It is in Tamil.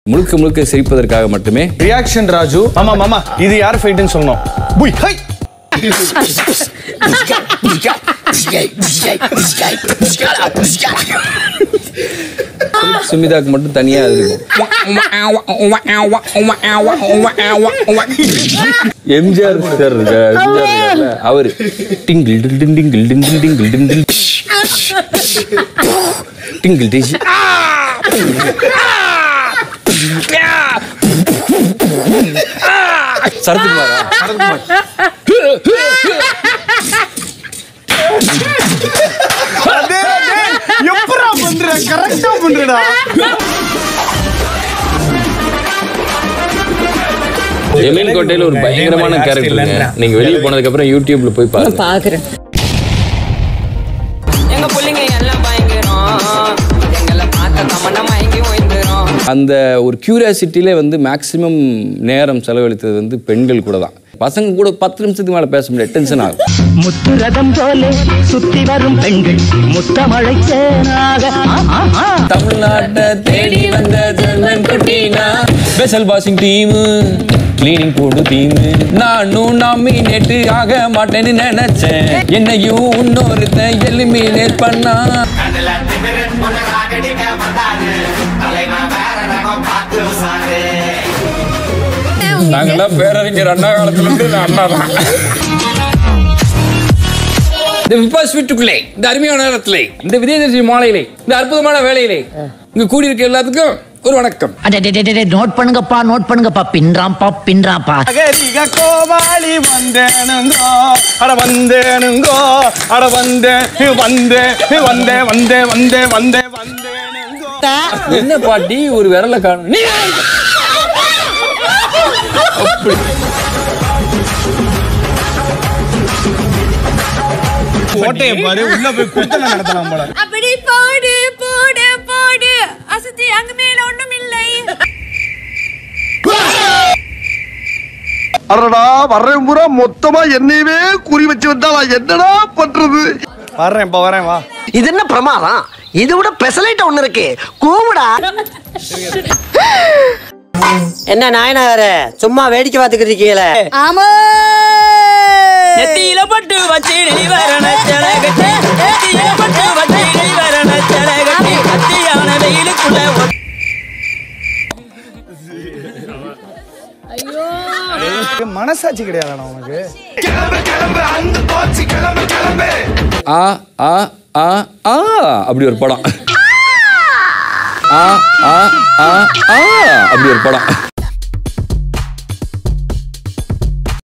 முழுக்க முழுக்க சிரிப்பதற்காக மட்டுமே ரியாக்ஷன் ராஜு மாமா மாமா இது யார் ஃபைட்டுன்னு சொல்லணும் புய் ஹை சுமிதாக்கு மட்டும் தனியா அது இருக்கும் எம்ஜிஆர் சார் இருக்கார், எம்ஜிஆர் இருக்கார்ல, அவரு டிங்கிள் டில் டிங் டிங்கிள் டிங்கிள் டிங்கிள் டிங்கிள் டிங்கிள் டிஷ் சரத்குமாரா அதே அதே எப்படா பண்ற கரெக்டா பண்றடா ஜமீன் கோட்டையில ஒரு பயங்கரமான கேரக்டர் நீங்க வெளியே போனதுக்கு அப்புறம் யூடியூப்ல போய் பாருங்க பாக்குறேன் எங்க பிள்ளைங்க எல்லாம் பயங்கரம் எங்களை பார்த்த தமன்னா மயங்கி ஓய்ந்துரும் அந்த ஒரு கியூரியாசிட்டிலே வந்து மேக்ஸிமம் நேரம் செலவழித்தது வந்து பெண்கள் கூட தான் பசங்க கூட பத்து நிமிஷத்துக்கு மேலே பேச முடியாது டென்ஷன் ஆகும் முத்துரதம் போல சுத்தி வரும் பெண்கள் முத்தமழை தேனாக ஆ, ஆ, ஆ. தமிழ்நாட்டை தேடி வந்த ஜெர்மன் குட்டினா ஸ்பெஷல் வாஷிங் டீம் கிளீனிங் போடு டீம் நானும் நாமினேட் ஆக மாட்டேன்னு நினைச்சேன் என்னையும் இன்னொருத்தன் எலிமினேட் பண்ணா நாங்கெல்லாம் பேரறிஞர் அண்ணா காலத்துல இருந்து இந்த அண்ணா தான் இந்த விபாஸ் வீட்டுக்குள்ளே இந்த அருமையான நேரத்திலே இந்த விஜயதர்ஷி மாலையிலே இந்த அற்புதமான வேலையிலே இங்க கூடியிருக்க எல்லாத்துக்கும் ஒரு வணக்கம் அடடடடடே, நோட் பண்ணுங்கப்பா நோட் பண்ணுங்கப்பா பின்றாம்பா பின்றாம்பா அகரிக கோமாளி வந்தேனுங்கோ அட வந்தேனுங்கோ அட வந்தேன் வந்தேன் வந்தேன் வந்தேன் வந்தேன் வந்தேன் வந்தேனுங்கோ என்ன பாட்டி ஒரு விரல காணும் நீ கோட்டையை பாரு உள்ள போய் குத்தனை நடத்தலாம் போல அப்படி போடு போடு போடு அசத்தி அங்க மேல ஒண்ணும் இல்லை அடடா வர்றேன் பூரா மொத்தமா என்னையவே குறி வச்சு வந்தா நான் என்னடா பண்றது வர்றேன் இப்ப வரேன் வா இது என்ன பிரமாதம் இது விட பெசலைட் ஒண்ணு இருக்கு கூவுடா என்ன நாயனார சும்மா வேடிக்கை பார்த்துக்கிட்டு இருக்கீங்களே ஆமா நெத்தியில பட்டு வச்சு நீ வரண கட்டி நெத்தியில பட்டு வச்சு நீ வரண கட்டி கத்தியான வெயிலுக்குள்ள ஒட்டி மனசாட்சி கிடையாதுடா உனக்கு ஆ ஆ ஆ ஆ அப்படி ஒரு படம் ஆ ஆ ஆ ஆ அப்படி ஒரு படம்